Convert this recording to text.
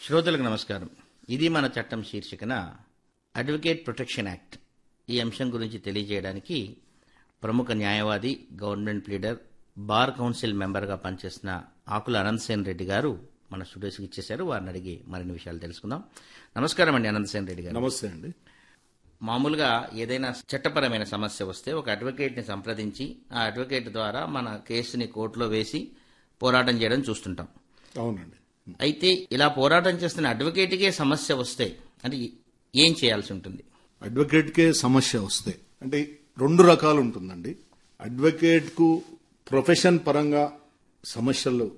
శ్రోతలకు నమస్కారం ఇది మన చట్టం శీర్షికన అడ్వకేట్ ప్రొటెక్షన్ యాక్ట్ ఈ అంశం గురించి తెలియజేయడానికి ప్రముఖ న్యాయవాది గవర్నమెంట్ లీడర్ బార్ కౌన్సిల్ మెంబర్గా పనిచేసిన ఆకుల అనంతసేన్ రెడ్డి గారు మన స్టూడియోస్కి ఇచ్చేశారు వారిని అడిగి మరిన్ని విషయాలు తెలుసుకుందాం నమస్కారం అండి అనంతసేన్ రెడ్డి గారు నమస్తే అండి మామూలుగా ఏదైనా చట్టపరమైన సమస్య వస్తే ఒక అడ్వకేట్ని సంప్రదించి ఆ అడ్వకేట్ ద్వారా మన కేసుని కోర్టులో వేసి పోరాటం చేయడం చూస్తుంటాం అవునండి అయితే ఇలా పోరాటం చేస్తున్న అడ్వకేట్కే సమస్య వస్తే అంటే ఏం చేయాల్సి ఉంటుంది అడ్వకేట్కే సమస్య వస్తే అంటే రెండు రకాలు ఉంటుందండి అడ్వకేట్కు ప్రొఫెషన్ పరంగా సమస్యలు